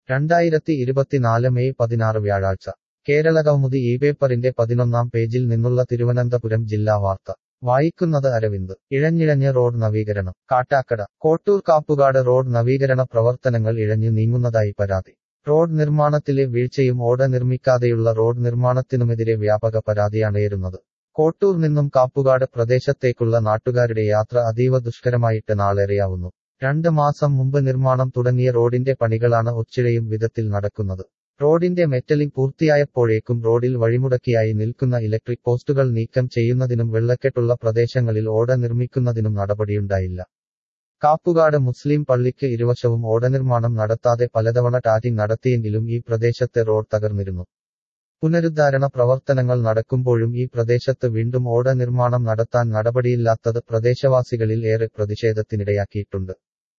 രണ്ടായിരത്തി ഇരുപത്തിനാല് മെയ് പതിനാറ് വ്യാഴാഴ്ച കേരളകൗമുദി ഈ പേപ്പറിന്റെ പതിനൊന്നാം പേജിൽ നിന്നുള്ള തിരുവനന്തപുരം ജില്ലാ വാർത്ത വായിക്കുന്നത് അരവിന്ദ് ഇഴഞ്ഞിഴഞ്ഞ് റോഡ് നവീകരണം കാട്ടാക്കട കോട്ടൂർ കാപ്പുകാട് റോഡ് നവീകരണ പ്രവർത്തനങ്ങൾ ഇഴഞ്ഞു നീങ്ങുന്നതായി പരാതി റോഡ് നിർമ്മാണത്തിലെ വീഴ്ചയും ഓട നിർമ്മിക്കാതെയുള്ള റോഡ് നിർമ്മാണത്തിനുമെതിരെ വ്യാപക പരാതിയാണുയരുന്നത് കോട്ടൂർ നിന്നും കാപ്പുകാട് പ്രദേശത്തേക്കുള്ള നാട്ടുകാരുടെ യാത്ര അതീവ ദുഷ്കരമായിട്ട് നാളേറെയാവുന്നു രണ്ട് മാസം മുമ്പ് നിർമ്മാണം തുടങ്ങിയ റോഡിന്റെ പണികളാണ് ഒച്ചിഴയും വിധത്തിൽ നടക്കുന്നത് റോഡിന്റെ മെറ്റലിംഗ് പൂർത്തിയായപ്പോഴേക്കും റോഡിൽ വഴിമുടക്കിയായി നിൽക്കുന്ന ഇലക്ട്രിക് പോസ്റ്റുകൾ നീക്കം ചെയ്യുന്നതിനും വെള്ളക്കെട്ടുള്ള പ്രദേശങ്ങളിൽ ഓട നിർമ്മിക്കുന്നതിനും നടപടിയുണ്ടായില്ല കാപ്പുകാട് മുസ്ലിം പള്ളിക്ക് ഇരുവശവും ഓട നിർമ്മാണം നടത്താതെ പലതവണ ടാറ്റിംഗ് നടത്തിയെങ്കിലും ഈ പ്രദേശത്തെ റോഡ് തകർന്നിരുന്നു പുനരുദ്ധാരണ പ്രവർത്തനങ്ങൾ നടക്കുമ്പോഴും ഈ പ്രദേശത്ത് വീണ്ടും ഓട നിർമ്മാണം നടത്താൻ നടപടിയില്ലാത്തത് പ്രദേശവാസികളിൽ ഏറെ പ്രതിഷേധത്തിനിടയാക്കിയിട്ടുണ്ട്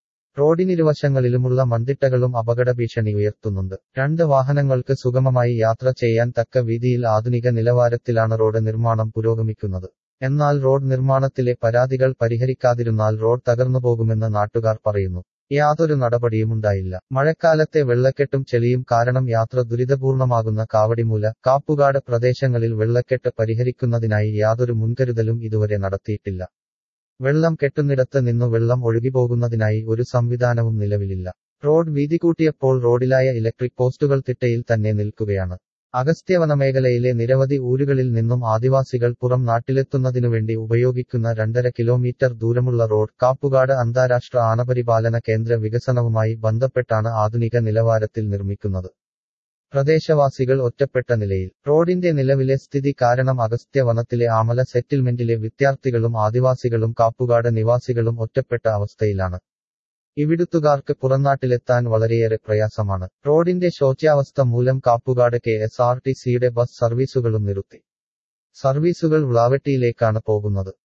റോഡിനിരുവശങ്ങളിലുമുള്ള മൺതിട്ടകളും അപകട ഭീഷണി ഉയർത്തുന്നുണ്ട് രണ്ട് വാഹനങ്ങൾക്ക് സുഗമമായി യാത്ര ചെയ്യാൻ തക്ക വീതിയിൽ ആധുനിക നിലവാരത്തിലാണ് റോഡ് നിർമ്മാണം പുരോഗമിക്കുന്നത് എന്നാൽ റോഡ് നിർമ്മാണത്തിലെ പരാതികൾ പരിഹരിക്കാതിരുന്നാൽ റോഡ് തകർന്നുപോകുമെന്ന് നാട്ടുകാർ പറയുന്നു യാതൊരു നടപടിയുമുണ്ടായില്ല മഴക്കാലത്തെ വെള്ളക്കെട്ടും ചെളിയും കാരണം യാത്ര ദുരിതപൂർണമാകുന്ന കാവടിമൂല കാപ്പുകാട് പ്രദേശങ്ങളിൽ വെള്ളക്കെട്ട് പരിഹരിക്കുന്നതിനായി യാതൊരു മുൻകരുതലും ഇതുവരെ നടത്തിയിട്ടില്ല വെള്ളം കെട്ടുന്നിടത്ത് നിന്നു വെള്ളം ഒഴുകിപ്പോകുന്നതിനായി ഒരു സംവിധാനവും നിലവിലില്ല റോഡ് വീതി കൂട്ടിയപ്പോൾ റോഡിലായ ഇലക്ട്രിക് പോസ്റ്റുകൾ തിട്ടയിൽ തന്നെ നിൽക്കുകയാണ് അഗസ്ത്യവന മേഖലയിലെ നിരവധി ഊരുകളിൽ നിന്നും ആദിവാസികൾ പുറം നാട്ടിലെത്തുന്നതിനുവേണ്ടി ഉപയോഗിക്കുന്ന രണ്ടര കിലോമീറ്റർ ദൂരമുള്ള റോഡ് കാപ്പുകാട് അന്താരാഷ്ട്ര ആനപരിപാലന കേന്ദ്ര വികസനവുമായി ബന്ധപ്പെട്ടാണ് ആധുനിക നിലവാരത്തിൽ നിർമ്മിക്കുന്നത് പ്രദേശവാസികൾ ഒറ്റപ്പെട്ട നിലയിൽ റോഡിന്റെ നിലവിലെ സ്ഥിതി കാരണം അഗസ്ത്യവനത്തിലെ ആമല സെറ്റിൽമെന്റിലെ വിദ്യാർത്ഥികളും ആദിവാസികളും കാപ്പുകാട് നിവാസികളും ഒറ്റപ്പെട്ട അവസ്ഥയിലാണ് ഇവിടുത്തുകാർക്ക് പുറംനാട്ടിലെത്താൻ വളരെയേറെ പ്രയാസമാണ് റോഡിന്റെ ശോച്യാവസ്ഥ മൂലം Kappukad K S R T സിയുടെ ബസ് സർവീസുകളും നിർത്തി സർവീസുകൾ വ്ളാവെട്ടിയിലേക്കാണ് പോകുന്നത്